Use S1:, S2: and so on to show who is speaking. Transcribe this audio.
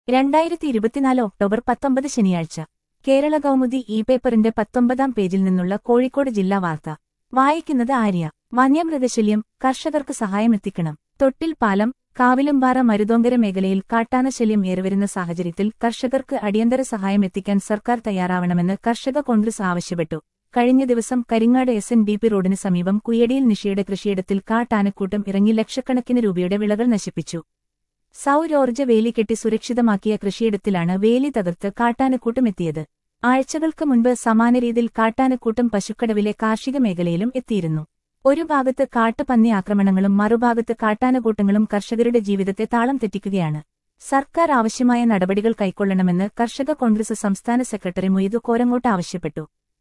S1: രണ്ടായിരത്തി ഇരുപത്തിനാല് ഒക്ടോബർ പത്തൊമ്പത് ശനിയാഴ്ച കേരള കൗമുദി ഇ പേപ്പറിന്റെ പത്തൊമ്പതാം പേജിൽ നിന്നുള്ള കോഴിക്കോട് ജില്ലാ വാർത്ത വായിക്കുന്നത് ആര്യ വന്യമൃഗശല്യം കർഷകർക്ക് സഹായമെത്തിക്കണം തൊട്ടിൽ പാലം കാവിലുംപാറ മരുതോങ്കര മേഖലയിൽ കാട്ടാനശല്യം ഏറിവരുന്ന സാഹചര്യത്തിൽ കർഷകർക്ക് അടിയന്തര സഹായം എത്തിക്കാൻ സർക്കാർ തയ്യാറാവണമെന്ന് കർഷക കോൺഗ്രസ് ആവശ്യപ്പെട്ടു കഴിഞ്ഞ ദിവസം Karingad S N D P റോഡിന് സമീപം കുയടിയിൽ നിഷയുടെ കൃഷിയിടത്തിൽ കാട്ടാനക്കൂട്ടം ഇറങ്ങി ലക്ഷക്കണക്കിന് രൂപയുടെ വിളകൾ നശിപ്പിച്ചു സൗരോർജ്ജ വേലി കെട്ടി സുരക്ഷിതമാക്കിയ കൃഷിയിടത്തിലാണ് വേലി തകർത്ത് കാട്ടാനക്കൂട്ടം എത്തിയത് ആഴ്ചകൾക്ക് മുൻപ് സമാന രീതിയിൽ കാട്ടാനക്കൂട്ടം പശുക്കടവിലെ കാർഷിക മേഖലയിലും എത്തിയിരുന്നു ഒരു ഭാഗത്ത് കാട്ടുപന്നി ആക്രമണങ്ങളും മറുഭാഗത്ത് കാട്ടാനക്കൂട്ടങ്ങളും കർഷകരുടെ ജീവിതത്തെ താളം തെറ്റിക്കുകയാണ് സർക്കാർ ആവശ്യമായ നടപടികൾ കൈക്കൊള്ളണമെന്ന് കർഷക കോൺഗ്രസ് സംസ്ഥാന സെക്രട്ടറി മൊയ്തു കോരങ്ങോട്ട് ആവശ്യപ്പെട്ടു